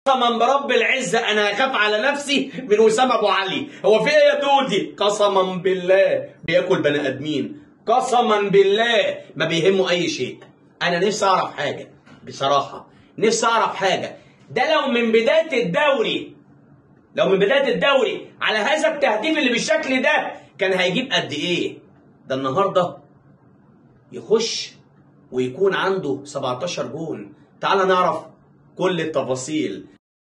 قسما برب العزة أنا أخاف على نفسي من وسام أبو علي هو في إيه يا دودي قسما بالله بياكل بني آدمين قسما بالله ما بيهمه أي شيء أنا نفسي أعرف حاجة بصراحة نفسي أعرف حاجة ده لو من بداية الدوري لو من بداية الدوري على هذا التهديف اللي بالشكل ده كان هيجيب قد إيه ده النهاردة يخش ويكون عنده 17 جون تعال نعرف كل التفاصيل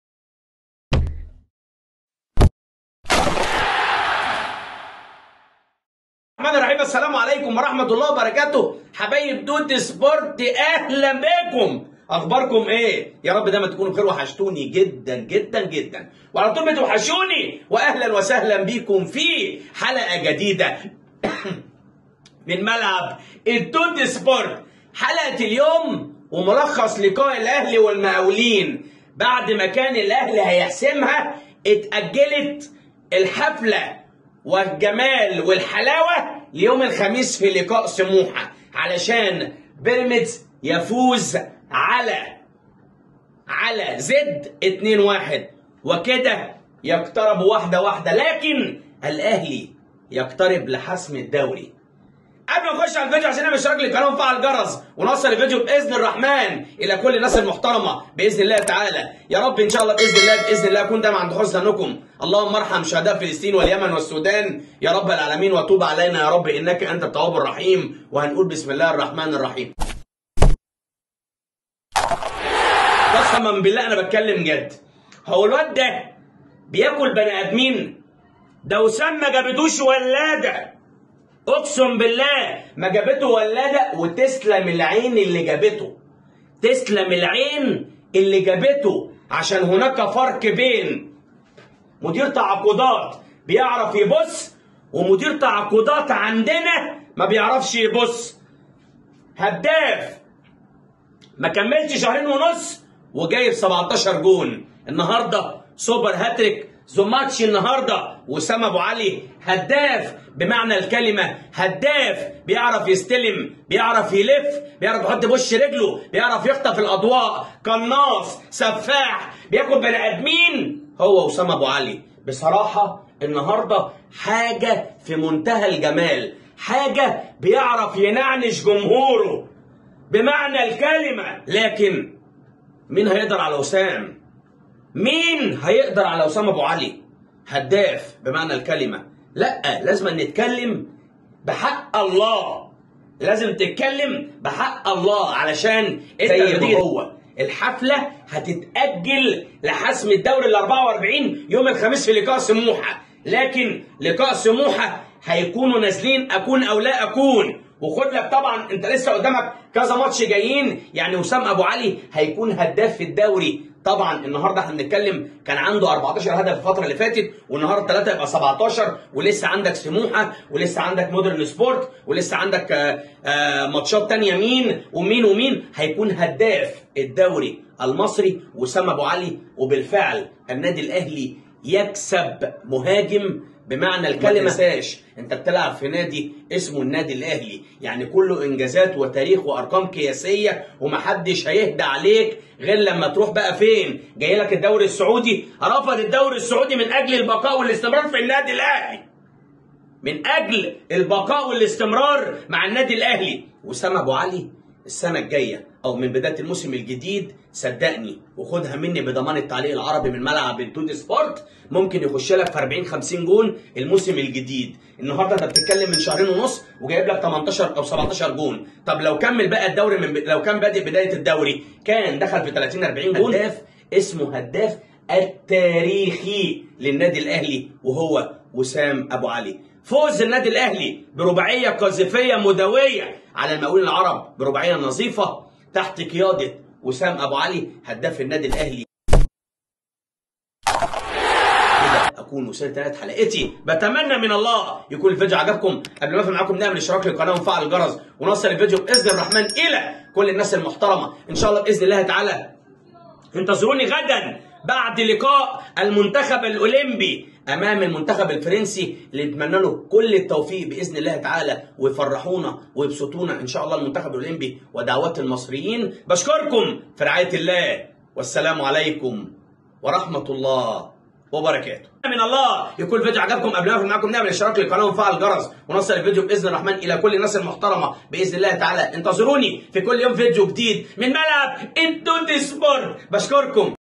الرحمن الرحيم السلام عليكم ورحمة الله وبركاته حبايب دوت سبورت أهلا بكم أخباركم إيه؟ يا رب دايما تكونوا بخير وحشتوني جدا جدا جدا وعلى طول بتوحشوني وأهلا وسهلا بيكم في حلقة جديدة من ملعب الدوت سبورت حلقة اليوم وملخص لقاء الأهلي والمقاولين بعد ما كان الأهلي هيحسمها اتأجلت الحفلة والجمال والحلاوة ليوم الخميس في لقاء سموحة علشان بيراميدز يفوز على على زد 2-1 وكده يقترب واحدة واحدة لكن الأهلي يقترب لحسم الدوري قبل ما نخش على الفيديو عشان نعمل اشتراك للقناه وفعل الجرس ونوصل الفيديو باذن الرحمن الى كل الناس المحترمه باذن الله تعالى يا رب ان شاء الله باذن الله باذن الله اكون دايما عند حسن ظنكم اللهم ارحم شهداء فلسطين واليمن والسودان يا رب العالمين وتوب علينا يا رب انك انت التواب الرحيم وهنقول بسم الله الرحمن الرحيم قسما بالله انا بتكلم جد هو الواد ده بياكل بني ادمين ده وسام ما جابتوش ولاده اقسم بالله ما جابته ولاده وتسلم العين اللي جابته تسلم العين اللي جابته عشان هناك فرق بين مدير تعاقدات بيعرف يبص ومدير تعاقدات عندنا ما بيعرفش يبص هداف ما كملش شهرين ونص وجايب 17 جون النهارده سوبر هاتريك ذو ماتش النهارده وسام ابو علي هداف بمعنى الكلمه هداف بيعرف يستلم بيعرف يلف بيعرف يحط بوش رجله بيعرف يخطف الاضواء قناص سفاح بياكل بني ادمين هو وسام ابو علي بصراحه النهارده حاجه في منتهى الجمال حاجه بيعرف ينعنش جمهوره بمعنى الكلمه لكن مين هيقدر على وسام مين هيقدر على وسام ابو علي هداف بمعنى الكلمه لا لازم نتكلم بحق الله لازم تتكلم بحق الله علشان زي ما هو الحفله هتتاجل لحسم الدوري ال 44 يوم الخميس في لقاء سموحه لكن لقاء سموحه هيكونوا نازلين اكون او لا اكون وخد لك طبعا انت لسه قدامك كذا ماتش جايين يعني وسام ابو علي هيكون هداف في الدوري طبعا النهارده احنا بنتكلم كان عنده 14 هدف الفتره اللي فاتت والنهارده 3 يبقى 17 ولسه عندك سموحه ولسه عندك مودرن سبورت ولسه عندك آآ آآ ماتشات تانية مين ومين ومين هيكون هداف الدوري المصري وسام ابو علي وبالفعل النادي الاهلي يكسب مهاجم بمعنى الكلمه ما تنساش انت بتلعب في نادي اسمه النادي الاهلي يعني كله انجازات وتاريخ وارقام قياسيه ومحدش هيهدى عليك غير لما تروح بقى فين جاي لك الدوري السعودي رفض الدوري السعودي من اجل البقاء والاستمرار في النادي الاهلي من اجل البقاء والاستمرار مع النادي الاهلي وسام ابو علي السنه الجايه او من بدايه الموسم الجديد صدقني وخدها مني بضمان التعليق العربي من ملعب الدود سبورت ممكن يخش لك في 40 50 جون الموسم الجديد النهارده انت بتتكلم من شهرين ونص وجايب لك 18 او 17 جون طب لو كمل بقى الدوري من ب... لو كان بادئ بدايه الدوري كان دخل في 30 40 جون هداف اسمه هداف التاريخي للنادي الاهلي وهو وسام ابو علي فوز النادي الاهلي برباعيه قذيفيه مدويه على المقاولين العرب برباعيه نظيفه تحت قياده وسام ابو علي هداف النادي الاهلي كده اكون وصلت ثلاث حلقتي بتمنى من الله يكون الفيديو عجبكم قبل ما اقفل معاكم نعمل اشتراك للقناه ونفعل الجرس ونوصل الفيديو باذن الرحمن الى كل الناس المحترمه ان شاء الله باذن الله تعالى انتظروني غدا بعد لقاء المنتخب الاولمبي امام المنتخب الفرنسي اللي نتمنى له كل التوفيق باذن الله تعالى ويفرحونا ويبسطونا ان شاء الله المنتخب الاولمبي ودعوات المصريين بشكركم في رعايه الله والسلام عليكم ورحمه الله وبركاته من الله يكون الفيديو عجبكم قبل ما اقفل معاكم نعمل اشتراك للقناه وفعل الجرس ونوصل الفيديو باذن الرحمن الى كل الناس المحترمه باذن الله تعالى انتظروني في كل يوم فيديو جديد من ملعب انتو دي سبورت بشكركم